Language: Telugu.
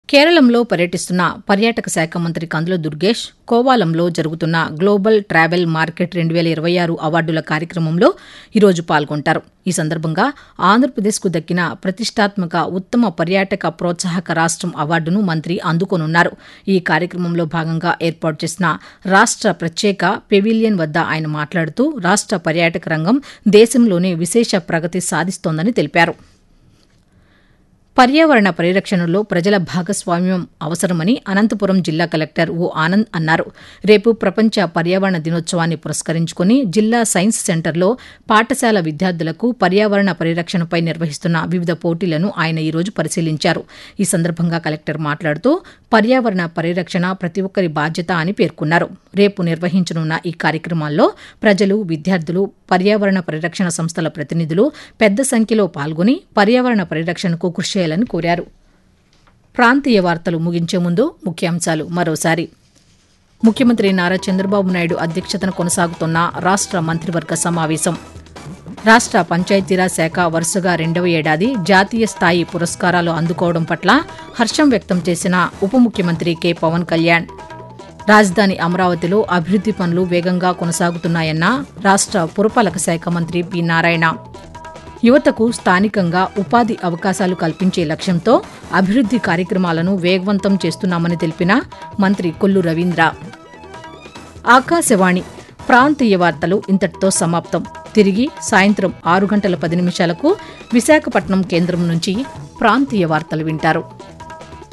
కేరళంలో పర్యటిస్తున్న పర్యాటక శాఖ మంత్రి కందుల దుర్గేష్ కోవాలంలో జరుగుతున్న గ్లోబల్ ట్రావెల్ మార్కెట్ రెండు వేల ఇరవై ఆరు అవార్డుల కార్యక్రమంలో ఈరోజు పాల్గొంటారు ఈ సందర్భంగా ఆంధ్రప్రదేశ్కు దక్కిన ప్రతిష్టాత్మక ఉత్తమ పర్యాటక ప్రోత్సాహక రాష్టం అవార్డును మంత్రి అందుకోనున్నారు ఈ కార్యక్రమంలో భాగంగా ఏర్పాటు చేసిన రాష్ట ప్రత్యేక పెవిలియన్ వద్ద ఆయన మాట్లాడుతూ రాష్ట పర్యాటక రంగం దేశంలోనే విశేష ప్రగతి సాధిస్తోందని తెలిపారు పర్యావరణ పరిరక్షణలో ప్రజల భాగస్వామ్యం అవసరమని అనంతపురం జిల్లా కలెక్టర్ ఓ ఆనంద్ అన్నారు రేపు ప్రపంచ పర్యావరణ దినోత్సవాన్ని పురస్కరించుకుని జిల్లా సైన్స్ సెంటర్లో పాఠశాల విద్యార్థులకు పర్యావరణ పరిరక్షణపై నిర్వహిస్తున్న వివిధ పోటీలను ఆయన ఈరోజు పరిశీలించారు ఈ సందర్భంగా కలెక్టర్ మాట్లాడుతూ పర్యావరణ పరిరక్షణ ప్రతి ఒక్కరి బాధ్యత అని పేర్కొన్నారు రేపు నిర్వహించనున్న ఈ కార్యక్రమాల్లో ప్రజలు విద్యార్థులు పర్యావరణ పరిరక్షణ సంస్థల ప్రతినిధులు పెద్ద సంఖ్యలో పాల్గొని పర్యావరణ పరిరక్షణకు కృషి చేయాలని కోరారు ప్రాంతీయ వార్తలు ముగించే ముందు ముఖ్యాంశాలు మరోసారి ముఖ్యమంత్రి నారా చంద్రబాబు నాయుడు అధ్యక్షతన కొనసాగుతున్న రాష్ట మంత్రివర్గ సమావేశం రాష్ట పంచాయతీరాజ్ శాఖ వరుసగా రెండవ ఏడాది జాతీయ స్థాయి పురస్కారాలు అందుకోవడం పట్ల హర్షం వ్యక్తం చేసిన ఉప ముఖ్యమంత్రి కె పవన్ కళ్యాణ్ రాజధాని అమరావతిలో అభివృద్ది పనులు వేగంగా కొనసాగుతున్నాయన్న రాష్ట పురపాలక శాఖ మంత్రి పి నారాయణ యువతకు స్థానికంగా ఉపాధి అవకాశాలు కల్పించే లక్ష్యంతో అభివృద్ది కార్యక్రమాలను వేగవంతం చేస్తున్నామని తెలిపిన మంత్రి కొల్లు రవీంద్ర ఆకాశవాణి ప్రాంతీయ వార్తలు ఇంతటితో సమాప్తం తిరిగి సాయంత్రం ఆరు గంటల పది నిమిషాలకు విశాఖపట్నం కేంద్రం నుంచి ప్రాంతీయ వార్తలు వింటారు